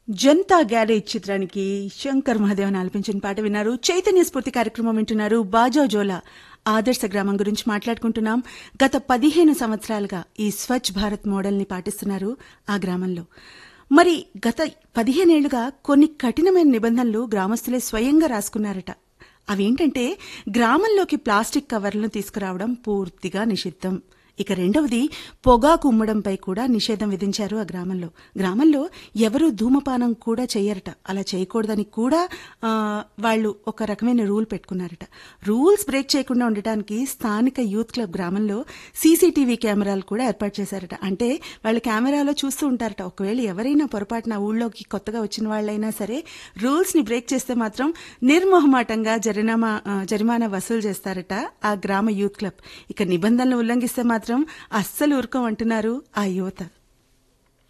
Janata garage చిత్రానికి శంకర్ మహాదేవన్ ఆలపించిన పాట విన్నారు చైతన్య స్ఫూర్తి కార్యక్రమం వింటున్నారు బాజా జోలా ఆదర్శ గ్రామం గురించి మాట్లాడుకుంటున్నాం గత పదిహేను సంవత్సరాలుగా ఈ స్వచ్ఛ భారత్ మోడల్ ని పాటిస్తున్నారు ఆ గ్రామంలో మరి గత పదిహేనేళ్లుగా కొన్ని కఠినమైన నిబంధనలు గ్రామస్తులే స్వయంగా రాసుకున్నారట అవేంటంటే గ్రామంలోకి ప్లాస్టిక్ కవర్లను తీసుకురావడం పూర్తిగా నిషిద్ధం ఇక రెండవది పొగాకు ఉమ్మడంపై కూడా నిషేధం విధించారు ఆ గ్రామంలో గ్రామంలో ఎవరూ ధూమపానం కూడా చేయరట అలా చేయకూడదని కూడా ఆ, వాళ్ళు ఒక రకమైన రూల్ పెట్టుకున్నారట రూల్స్ బ్రేక్ చేయకుండా ఉండటానికి స్థానిక యూత్ క్లబ్ గ్రామంలో సీసీటీవీ కెమెరాలు కూడా ఏర్పాటు చేశారట అంటే వాళ్ళు కెమెరాలో చూస్తూ ఉంటారట ఒకవేళ ఎవరైనా పొరపాటున ఊళ్ళోకి కొత్తగా వచ్చిన వాళ్ళైనా సరే రూల్స్ ని బ్రేక్ చేస్తే మాత్రం నిర్మోహమాటంగా జరినామా ఆ, జరిమానా వసూలు చేస్తారట ఆ గ్రామ యూత్ క్లబ్ ఇక నిబంధనలు ఉల్లంఘిస్తే మాత్రం అస్సలు ఊరుకోమంటున్నారు ఆ యువత